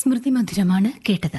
സ്മൃതി മധുരമാണ് കേട്ടത്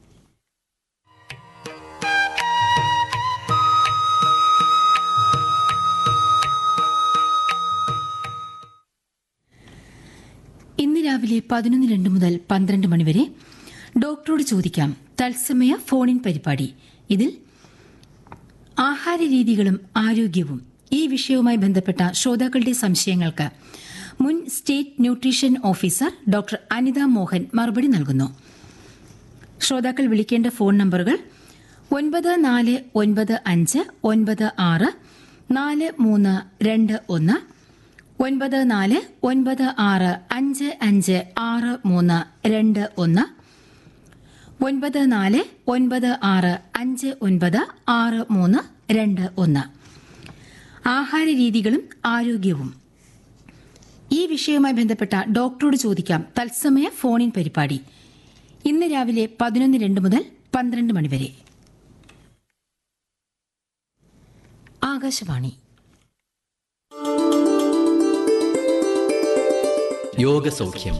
ഇന്ന് രാവിലെ പതിനൊന്ന് രണ്ട് മുതൽ പന്ത്രണ്ട് മണിവരെ ഡോക്ടറോട് ചോദിക്കാം തത്സമയ ഫോണിൻ പരിപാടി ഇതിൽ ആഹാര രീതികളും ആരോഗ്യവും ഈ വിഷയവുമായി ബന്ധപ്പെട്ട ശ്രോതാക്കളുടെ സംശയങ്ങൾക്ക് മുൻ state nutrition officer doctor Anitha Mohan മറുപടി നൽകുന്നു ശ്രോതാക്കൾ വിളിക്കേണ്ട ഫോൺ നമ്പറുകൾ ഒൻപത് നാല് ഒൻപത് അഞ്ച് ഒൻപത് ആറ് നാല് മൂന്ന് രണ്ട് ഒന്ന് ഒൻപത് നാല് ഒൻപത് ആറ് അഞ്ച് അഞ്ച് ആറ് മൂന്ന് രണ്ട് ഒന്ന് ഒൻപത് നാല് ഒൻപത് ആറ് അഞ്ച് ഒൻപത് ആറ് മൂന്ന് രണ്ട് ഒന്ന് ആഹാര രീതികളും ആരോഗ്യവും ഈ വിഷയവുമായി ബന്ധപ്പെട്ട ഡോക്ടറോട് ചോദിക്കാം തത്സമയ ഫോണിൻ പരിപാടി ഇന്ന് രാവിലെ പതിനൊന്ന് രണ്ട് മുതൽ പന്ത്രണ്ട് മണിവരെ ആകാശവാണി യോഗസൗഖ്യം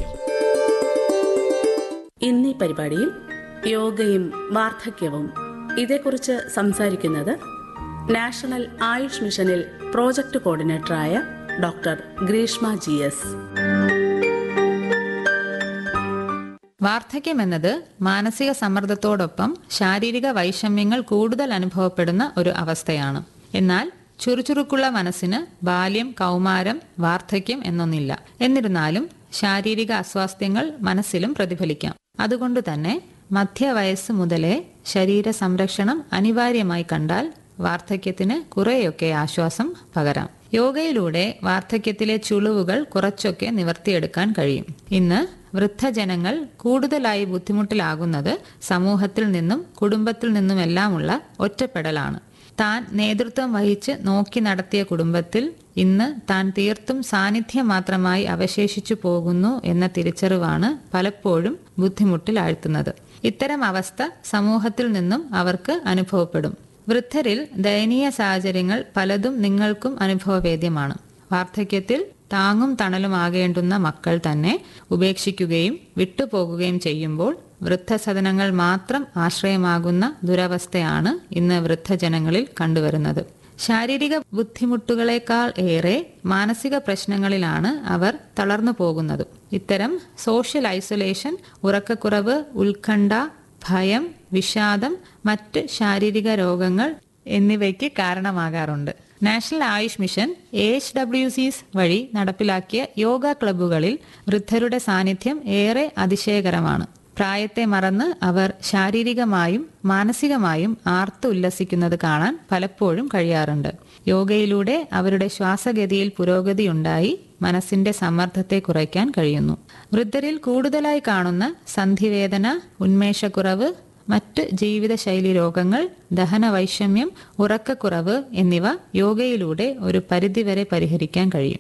ഇന്നീ പരിപാടിയിൽ യോഗയും വാർദ്ധക്യവും ഇതേക്കുറിച്ച് സംസാരിക്കുന്നത് നാഷണൽ ആയുഷ് മിഷനിൽ പ്രോജക്ട് കോർഡിനേറ്ററായ ഡോക്ടർ ഗ്രീഷ്മ ജി എസ് വാർദ്ധക്യം എന്നത് മാനസിക സമ്മർദ്ദത്തോടൊപ്പം ശാരീരിക വൈഷമ്യങ്ങൾ കൂടുതൽ അനുഭവപ്പെടുന്ന ഒരു അവസ്ഥയാണ് എന്നാൽ ചുറുചുറുക്കുള്ള മനസ്സിന് ബാല്യം കൗമാരം വാർദ്ധക്യം എന്നൊന്നില്ല എന്നിരുന്നാലും ശാരീരിക അസ്വാസ്ഥ്യങ്ങൾ മനസ്സിലും പ്രതിഫലിക്കാം അതുകൊണ്ട് തന്നെ മധ്യവയസ്സ് മുതലേ ശരീര സംരക്ഷണം അനിവാര്യമായി കണ്ടാൽ വാർദ്ധക്യത്തിന് കുറെയൊക്കെ ആശ്വാസം പകരാം യോഗയിലൂടെ വാർദ്ധക്യത്തിലെ ചുളിവുകൾ കുറച്ചൊക്കെ നിവർത്തിയെടുക്കാൻ കഴിയും ഇന്ന് വൃദ്ധജനങ്ങൾ കൂടുതലായി ബുദ്ധിമുട്ടിലാകുന്നത് സമൂഹത്തിൽ നിന്നും കുടുംബത്തിൽ നിന്നുമെല്ലാമുള്ള ഒറ്റപ്പെടലാണ് താൻ നേതൃത്വം വഹിച്ച് നോക്കി നടത്തിയ കുടുംബത്തിൽ ഇന്ന് താൻ തീർത്തും സാന്നിധ്യം മാത്രമായി അവശേഷിച്ചു പോകുന്നു എന്ന തിരിച്ചറിവാണ് പലപ്പോഴും ബുദ്ധിമുട്ടിലാഴ്ത്തുന്നത് ഇത്തരം അവസ്ഥ സമൂഹത്തിൽ നിന്നും അവർക്ക് അനുഭവപ്പെടും വൃദ്ധരിൽ ദയനീയ സാഹചര്യങ്ങൾ പലതും നിങ്ങൾക്കും അനുഭവവേദ്യമാണ് വാർദ്ധക്യത്തിൽ താങ്ങും തണലുമാകേണ്ടുന്ന മക്കൾ തന്നെ ഉപേക്ഷിക്കുകയും വിട്ടുപോകുകയും ചെയ്യുമ്പോൾ വൃദ്ധസദനങ്ങൾ മാത്രം ആശ്രയമാകുന്ന ദുരവസ്ഥയാണ് ഇന്ന് വൃദ്ധജനങ്ങളിൽ കണ്ടുവരുന്നത് ശാരീരിക ബുദ്ധിമുട്ടുകളെക്കാൾ ഏറെ മാനസിക പ്രശ്നങ്ങളിലാണ് അവർ തളർന്നു പോകുന്നത് ഇത്തരം സോഷ്യൽ ഐസൊലേഷൻ ഉറക്കക്കുറവ് ഉത്കണ്ഠ ഭയം വിഷാദം മറ്റ് ശാരീരിക രോഗങ്ങൾ എന്നിവയ്ക്ക് കാരണമാകാറുണ്ട് national AYUSH mission A H W Cs വഴി നടപ്പിലാക്കിയ യോഗ ക്ലബ്ബുകളിൽ വൃദ്ധരുടെ സാന്നിധ്യം ഏറെ അതിശയകരമാണ് പ്രായത്തെ മറന്ന് അവർ ശാരീരികമായും മാനസികമായും ആർത്ത് ഉല്ലസിക്കുന്നത് കാണാൻ പലപ്പോഴും കഴിയാറുണ്ട് യോഗയിലൂടെ അവരുടെ ശ്വാസഗതിയിൽ പുരോഗതിയുണ്ടായി മനസ്സിന്റെ സമ്മർദ്ദത്തെ കുറയ്ക്കാൻ കഴിയുന്നു വൃദ്ധരിൽ കൂടുതലായി കാണുന്ന സന്ധിവേദന ഉന്മേഷക്കുറവ് മറ്റ് ജീവിതശൈലി രോഗങ്ങൾ ദഹനവൈഷമ്യം ഉറക്കക്കുറവ് എന്നിവ യോഗയിലൂടെ ഒരു പരിധിവരെ പരിഹരിക്കാൻ കഴിയും